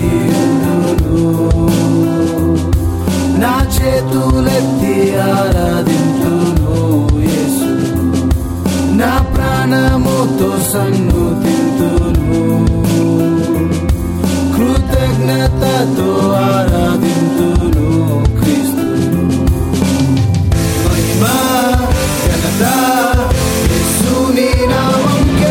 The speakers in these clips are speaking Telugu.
ఉందును నా చేతులెత్తి ఆరాధింతును యేసు నా ప్రాణముతో సన్నుతింతును కృతజ్ఞతతో ఆరాధింతును క్రీస్తును మహిమా ఘనత యేసుని నామంకే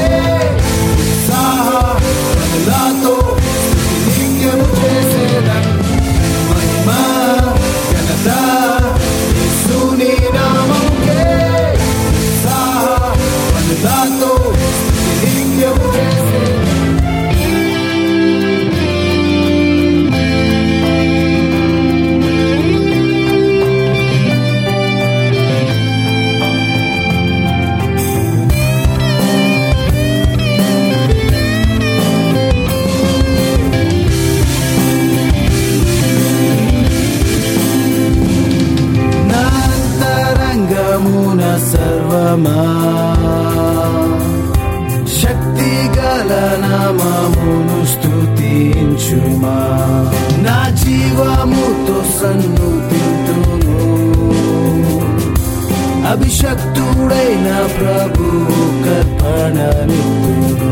ఉత్సాహములతో నిత్యము చేసేదన్ మహిమా ఘనత యేసుని నామంకే ఉత్సాహములతో నిత్యము చేసేదన్ నాంతరంగమున సర్వమా శక్తి గల నామమును స్తుతించుమా నా జీవముతో సన్నుతింతును అభిషక్తుడైన ప్రభు కర్పణనిత్తును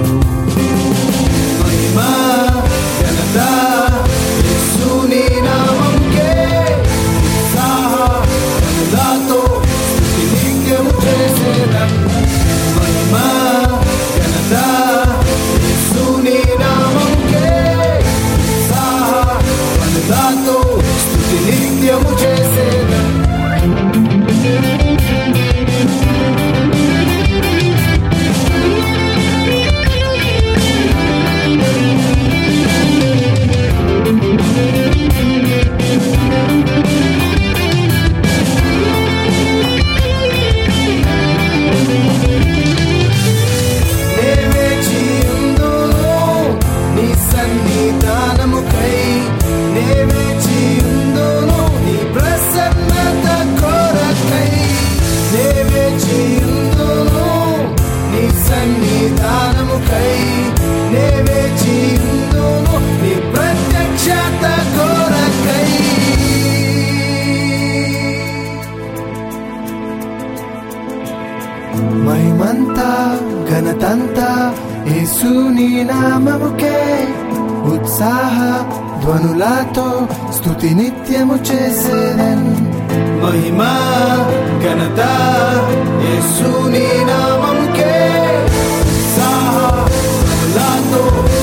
మహిమా ఘనత యేసుని నామంకే ఉత్సాహములతో నిత్యము చేసేదన్ మహిమా ఘనత యేసుని నామంకే ఉత్సాహములతో స్తుతి నిత్యము చేసేదన్ నేవేచియుందును నీ సన్నిధానముకై నేవేచియుందును నీ ప్రసన్నత కొరకై నేవేచియుందును నీ సన్నిధానముకై నేవేచియుందును నీ ప్రత్యక్షత కొరకై మహిమంతా ఘనతంతా యేసుని నామముకే ఉత్సాహ ధ్వనులతో స్తుతి నిత్యము చేసేదన్ మహిమా ఘనత యేసుని నామముకే ఉత్సాహ ధ్వనులతో